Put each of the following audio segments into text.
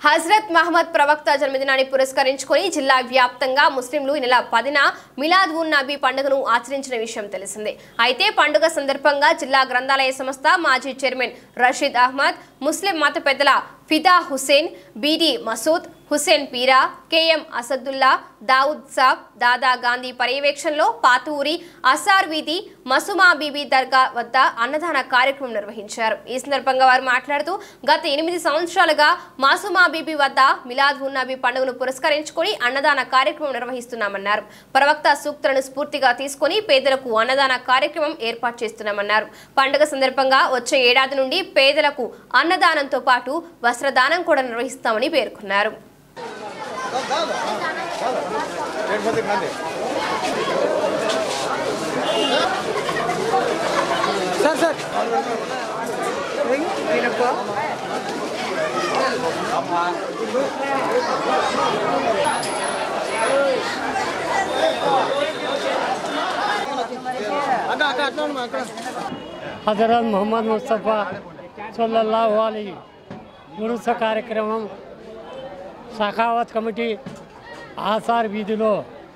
హజ్రత్ మహమ్మద్ ప్రవక్త జన్మదినాన్ని పురస్కరించుకొని జిల్లా వ్యాప్తంగా ముస్లింలు ఈ నెల పదిన మిలాద్ ఉన్ నబీ పండుగను ఆచరించిన విషయం తెలిసిందే అయితే పండుగ సందర్భంగా జిల్లా గ్రంథాలయ సంస్థ మాజీ చైర్మన్ రషీద్ అహ్మద్ ముస్లిం మత పెద్దల ఫిదా హుసేన్ బీడి మసూద్ హుసేన్ పీరా కేఎం అసదుల్లా దావుద్ సాబ్ దాదా గాంధీ పర్యవేక్షణలో పాతూరి అసార్ వీధి మసుమా బీబీ దర్గా వద్ద అన్నదాన కార్యక్రమం నిర్వహించారు ఈ సందర్భంగా వారు మాట్లాడుతూ గత ఎనిమిది సంవత్సరాలుగా మాసుమా బీబీ వద్ద మిలాద్ ఉన్ నబీ పండుగను పురస్కరించుకొని అన్నదాన కార్యక్రమం నిర్వహిస్తున్నామన్నారు ప్రవక్త సూక్తులను స్ఫూర్తిగా తీసుకొని పేదలకు అన్నదాన కార్యక్రమం ఏర్పాటు చేస్తున్నామన్నారు పండుగ సందర్భంగా వచ్చే ఏడాది నుండి పేదలకు అన్నదానంతో పాటు వస్త్రదానం కూడా నిర్వహిస్తామని పేర్కొన్నారు సార్ సార్ అక్కడ అక్కడ అట్లా ఉండమ్మా, అక్కడ హజరత్ మొహమ్మద్ ముస్తఫా సల్లల్లాహు అలీ గురుస కార్యక్రమం సఖావత్ కమిటీ ఆసార్ వీధిలో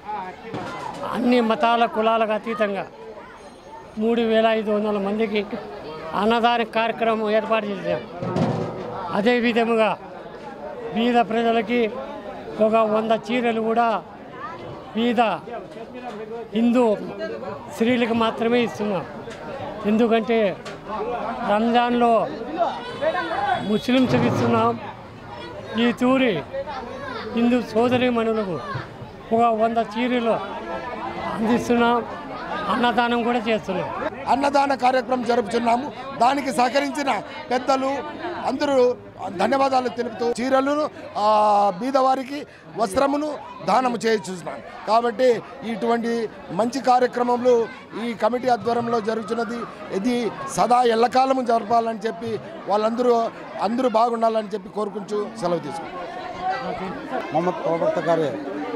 అన్ని మతాల కులాలకు అతీతంగా మూడు వేల ఐదు వందల మందికి అన్నదాన కార్యక్రమం ఏర్పాటు చేశాం అదే విధముగా బీద ప్రజలకి ఒక వంద చీరలు కూడా బీద హిందూ స్త్రీలకు మాత్రమే ఇస్తున్నాం ఎందుకంటే రంజాన్లో ముస్లిమ్స్కి ఇస్తున్నాం ఈ తూరి హిందూ సోదరి మనులకు ఒక వంద చీరలు అందిస్తున్నాం అన్నదానం కూడా చేస్తున్నాం అన్నదాన కార్యక్రమం జరుపుతున్నాము దానికి సహకరించిన పెద్దలు అందరూ ధన్యవాదాలు తెలుపుతూ చీరలను ఆ, బీదవారికి వస్త్రమును దానము చేయించున్నాం కాబట్టి ఇటువంటి మంచి కార్యక్రమంలో ఈ కమిటీ ఆధ్వర్యంలో జరుగుతున్నది ఇది సదా ఎల్లకాలము జరపాలని చెప్పి వాళ్ళందరూ అందరూ బాగుండాలని చెప్పి కోరుకుంటూ సెలవు తీసుకుంటాం మొహమ్మద్ ప్రవక్త గారి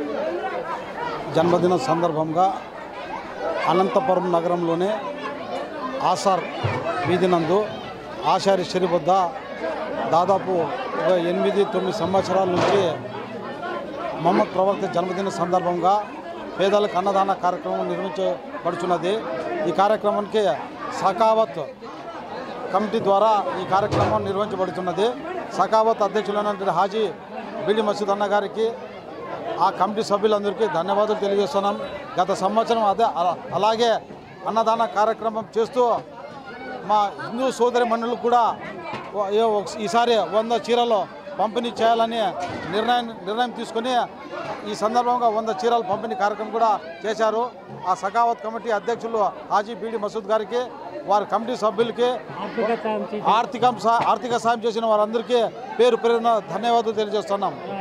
జన్మదిన సందర్భంగా అనంతపురం నగరంలోనే ఆసార్ వీధి నందు ఆషారి షరీఫ్ వద్ద దాదాపు ఒక ఎనిమిది తొమ్మిది సంవత్సరాల నుంచి మొహమ్మద్ ప్రవక్త జన్మదిన సందర్భంగా పేదలకు అన్నదాన కార్యక్రమం నిర్వహించబడుచున్నది ఈ కార్యక్రమానికి సకావత్ కమిటీ ద్వారా ఈ కార్యక్రమం నిర్వహించబడుతున్నది సకావత్ అధ్యక్షులైనటువంటి హాజీ బిడి మసూద్ అన్న గారికి ఆ కమిటీ సభ్యులందరికీ ధన్యవాదాలు తెలియజేస్తున్నాం గత సంవత్సరం అదే అలా- అలాగే అన్నదాన కార్యక్రమం చేస్తూ మా హిందూ సోదరి మనులకు కూడా ఓ- ఏ ఒక- ఈసారి వంద చీరలు పంపిణీ చేయాలని నిర్ణయం నిర్ణయం తీసుకొని ఈ సందర్భంగా వంద చీరలు పంపిణీ కార్యక్రమం కూడా చేశారు ఆ సఖావత్ కమిటీ అధ్యక్షులు హాజీ బీడి మసూద్ గారికి వారి కమిటీ సభ్యులకి ఆర్థిక సాయం చేసి ఆర్థిక సా- ఆర్థిక సాయం చేసిన వారందరికీ పేరు పేరున ధన్యవాదాలు తెలియజేస్తున్నాం